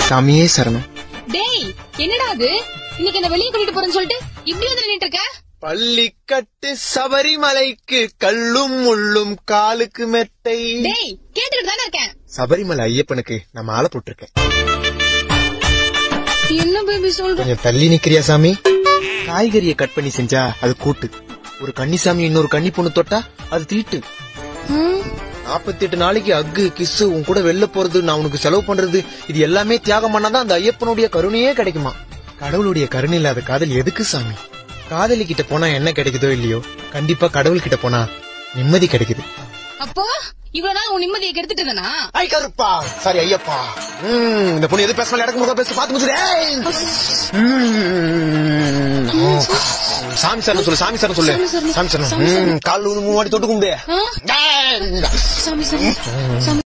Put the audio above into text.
சாமியே சரணம் டேய் என்னடா அது இன்னைக்கு என்ன வெளிய கூட்டிட்டு போறேன்னு சொல்லிட்டு இப்படி வந்து நின்னுட்டு இருக்க பள்ளிக்கட்டு சபரிமலைக்கு கல்லும் முள்ளும் காலுக்கு மெத்தை டேய் கேட்டுக்கிட்டு தானே இருக்கேன் சபரிமலை ஐயப்பனுக்கு நான் மாலை போட்டிருக்கேன் என்ன பேபி சொல்ற கொஞ்சம் தள்ளி நிக்கிறியா சாமி காய்கறியை கட் பண்ணி செஞ்சா அது கூட்டு ஒரு கன்னிசாமி இன்னொரு கன்னி பொண்ணு தொட்டா அது தீட்டு நாற்பத்தி எட்டு நாளைக்கு அக்கு கிஸ்ஸு உன் கூட வெளில போறது நான் உனக்கு செலவு பண்றது இது எல்லாமே தியாகம் பண்ணாதான் அந்த ஐயப்பனுடைய கருணையே கிடைக்குமா கடவுளுடைய கருணை இல்லாத காதல் எதுக்கு சாமி காதலி கிட்ட போனா என்ன கிடைக்குதோ இல்லையோ கண்டிப்பா கடவுள் கிட்ட போனா நிம்மதி கிடைக்குது அப்போ இவ்வளவு நாள் உன் நிம்மதியை கெடுத்துட்டு தானா ஐ கருப்பா சாரி ஐயப்பா ம், இந்த பொண்ணு எது பேசணும் இடக்கு முகம் பேச பாத்து முடிச்சுடு. ஏய். ம், ஓ. சாமி சார் சொல்லு சாமி சார் சொல்லு சாமி சார் கால் மூணு வாட்டி தொட்டு கும்பிடு சாமி சாமி சாமி